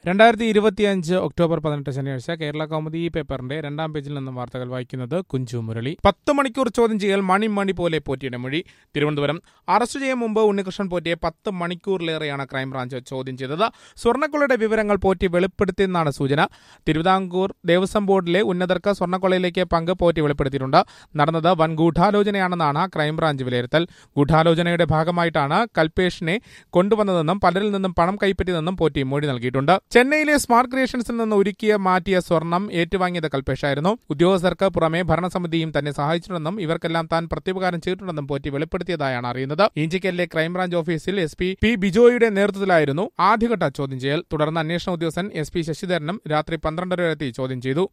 രണ്ടായിരത്തി ഇരുപത്തിയഞ്ച് ഒക്ടോബർ പതിനെട്ട് ശനിയാഴ്ച കേരള കൗമുദി ഈ പേപ്പറിന്റെ രണ്ടാം പേജിൽ നിന്നും വാർത്തകൾ വായിക്കുന്നത് കുഞ്ചു മുരളി പത്ത് മണിക്കൂർ ചോദ്യം ചെയ്യൽ മണി മണി പോലെ പോറ്റിയുടെ മൊഴി തിരുവനന്തപുരം അറസ്റ്റ് ചെയ്യാൻ മുമ്പ് ഉണ്ണികൃഷ്ണൻ പോറ്റിയെ പത്ത് മണിക്കൂറിലേറെയാണ് ക്രൈംബ്രാഞ്ച് ചോദ്യം ചെയ്തത് സ്വർണ്ണക്കൊള്ളയുടെ വിവരങ്ങൾ പോറ്റി വെളിപ്പെടുത്തിയെന്നാണ് സൂചന തിരുവിതാംകൂർ ദേവസ്വം ബോർഡിലെ ഉന്നതർക്ക് സ്വർണ്ണക്കൊള്ളയിലേക്ക് പങ്ക് പോറ്റി വെളിപ്പെടുത്തിയിട്ടുണ്ട് നടന്നത് വൻ ഗൂഢാലോചനയാണെന്നാണ് ക്രൈംബ്രാഞ്ച് വിലയിരുത്തൽ ഗൂഢാലോചനയുടെ ഭാഗമായിട്ടാണ് കൽപേഷിനെ കൊണ്ടുവന്നതെന്നും പലരിൽ നിന്നും പണം കൈപ്പറ്റിയതെന്നും പോറ്റി മൊഴി നൽകിയിട്ടുണ്ട് ചെന്നൈയിലെ സ്മാർട്ട് ക്രിയേഷൻസിൽ നിന്ന് ഒരുക്കിയ മാറ്റിയ സ്വർണം ഏറ്റുവാങ്ങിയത് കൽപേഷായിരുന്നു ഉദ്യോഗസ്ഥർക്ക് പുറമെ ഭരണസമിതിയും തന്നെ സഹായിച്ചിട്ടുണ്ടെന്നും ഇവർക്കെല്ലാം താൻ പ്രത്യുപകാരം ചെയ്തിട്ടുണ്ടെന്നും പോറ്റി വെളിപ്പെടുത്തിയതായാണ് അറിയുന്നത് ഇഞ്ചിക്കലിലെ ക്രൈംബ്രാഞ്ച് ഓഫീസിൽ എസ് പി പി ബിജോയുടെ നേതൃത്വത്തിലായിരുന്നു ആദ്യഘട്ട ചോദ്യം ചെയ്യൽ തുടർന്ന് അന്വേഷണ ഉദ്യോഗസ്ഥൻ എസ് പി ശശിധരനും രാത്രി പന്ത്രണ്ടര വരെ എത്തി ചോദ്യം ചെയ്തു